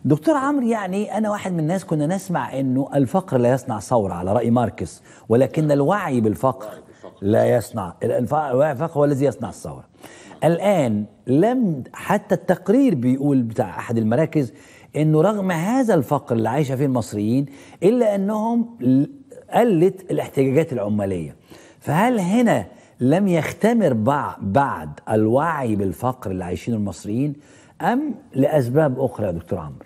دكتور عمرو يعني انا واحد من الناس كنا نسمع انه الفقر لا يصنع ثوره على راي ماركس ولكن الوعي بالفقر لا يصنع الفقر هو الذي يصنع الثوره الان لم حتى التقرير بيقول بتاع احد المراكز انه رغم هذا الفقر اللي عايشه فيه المصريين الا انهم قلت الاحتياجات العماليه فهل هنا لم يختمر بعد الوعي بالفقر اللي عايشينه المصريين ام لاسباب اخرى يا دكتور عمرو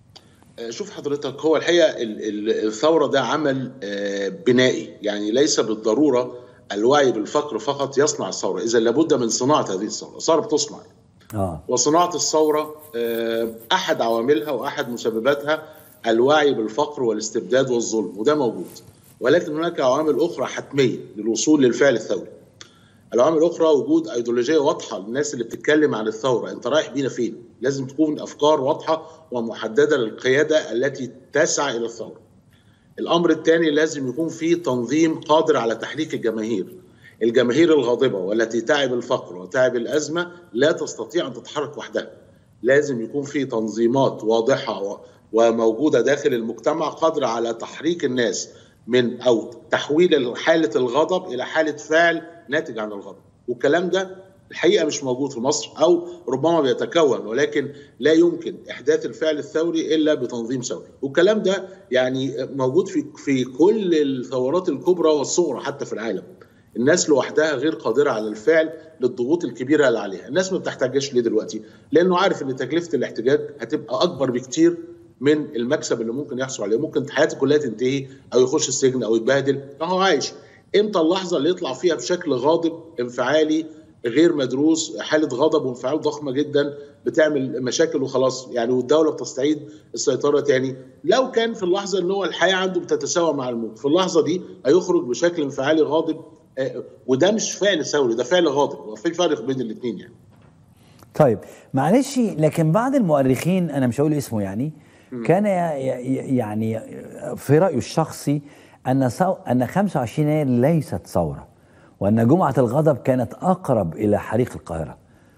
شوف حضرتك هو الحقيقه الثوره ده عمل بنائي يعني ليس بالضروره الوعي بالفقر فقط يصنع الثوره اذا لابد من صناعه هذه الثوره الثوره بتصنع آه. وصناعه الثوره احد عواملها واحد مسبباتها الوعي بالفقر والاستبداد والظلم وده موجود ولكن هناك عوامل اخرى حتميه للوصول للفعل الثوري العوامل الاخرى وجود ايديولوجيه واضحه للناس اللي بتتكلم عن الثوره انت رايح بينا فين لازم تكون افكار واضحه ومحدده للقياده التي تسعى الى الثوره الامر الثاني لازم يكون في تنظيم قادر على تحريك الجماهير الجماهير الغاضبه والتي تعب الفقر وتعب الازمه لا تستطيع ان تتحرك وحدها لازم يكون في تنظيمات واضحه وموجوده داخل المجتمع قادره على تحريك الناس من او تحويل حاله الغضب الى حاله فعل ناتج عن الغضب والكلام ده الحقيقه مش موجود في مصر او ربما بيتكون ولكن لا يمكن احداث الفعل الثوري الا بتنظيم ثوري والكلام ده يعني موجود في في كل الثورات الكبرى والصغرى حتى في العالم الناس لوحدها غير قادره على الفعل للضغوط الكبيره اللي عليها الناس ما بتحتاجش ليه دلوقتي لانه عارف ان تكلفه الاحتجاج هتبقى اكبر بكتير من المكسب اللي ممكن يحصل عليه ممكن حياته كلها تنتهي او يخش السجن او يتبهدل فهو عايش امتى اللحظه اللي يطلع فيها بشكل غاضب انفعالي غير مدروس حاله غضب وانفعال ضخمه جدا بتعمل مشاكل وخلاص يعني والدوله بتستعيد السيطره تاني لو كان في اللحظه ان هو الحياه عنده بتتساوى مع الموت في اللحظه دي هيخرج بشكل انفعالي غاضب وده مش فعل ثوري ده فعل غاضب وفي فرق بين الاثنين يعني طيب معلش لكن بعض المؤرخين انا مش هقول اسمه يعني كان يعني في رايه الشخصي ان ان 25 يناير ليست ثوره وان جمعه الغضب كانت اقرب الى حريق القاهره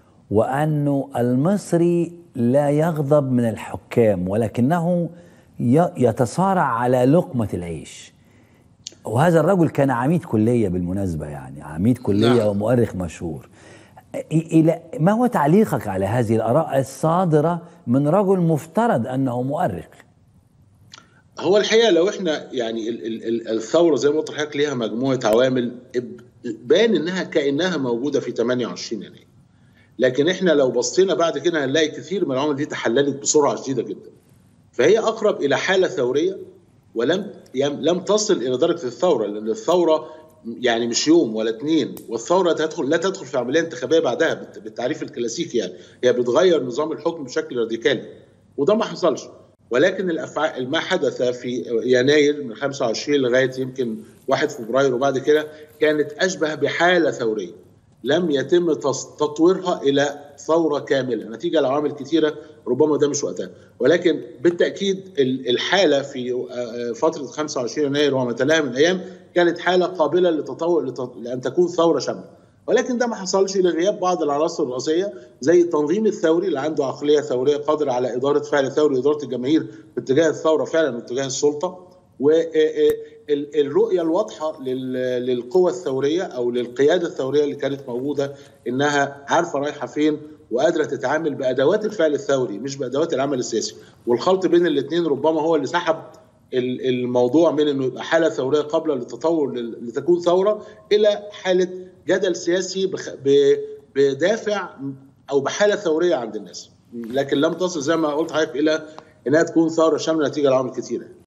وانه المصري لا يغضب من الحكام ولكنه يتصارع على لقمه العيش وهذا الرجل كان عميد كليه بالمناسبه يعني عميد كليه نعم. ومؤرخ مشهور الى ما هو تعليقك على هذه الاراء الصادره من رجل مفترض انه مؤرخ هو الحقيقه لو احنا يعني الثوره زي ما قلت لحضرتك ليها مجموعه عوامل بان انها كانها موجوده في 28 يناير لكن احنا لو بصينا بعد كده هنلاقي كثير من العوامل دي تحللت بسرعه شديده جدا فهي اقرب الى حاله ثوريه ولم لم تصل الى درجه الثوره لان الثوره يعني مش يوم ولا اثنين والثوره تدخل لا تدخل في عمليه انتخابيه بعدها بالتعريف الكلاسيكي يعني هي بتغير نظام الحكم بشكل راديكالي وده ما حصلش ولكن الافعال ما حدث في يناير من 25 لغايه يمكن 1 فبراير وبعد كده كانت اشبه بحاله ثوريه لم يتم تطويرها الى ثوره كامله نتيجه لعوامل كثيره ربما ده مش وقتها ولكن بالتاكيد الحاله في فتره 25 يناير وما تلاها من ايام كانت حاله قابله للتطور لان تكون ثوره شامله ولكن ده ما حصلش لغياب بعض العناصر الرئيسيه زي التنظيم الثوري اللي عنده عقليه ثوريه قادره على اداره فعل ثوري اداره الجماهير باتجاه الثوره فعلا واتجاه السلطه والرؤيه الواضحه للقوى الثوريه او للقياده الثوريه اللي كانت موجوده انها عارفه رايحه فين وقادره تتعامل بادوات الفعل الثوري مش بادوات العمل السياسي والخلط بين الاثنين ربما هو اللي سحب الموضوع من انه يبقى حاله ثوريه قبل للتطور لتكون ثوره الى حاله جدل سياسي بدافع او بحاله ثوريه عند الناس لكن لم تصل زي ما قلت حضرتك الى انها تكون ثوره شامله نتيجه لعوامل كثيره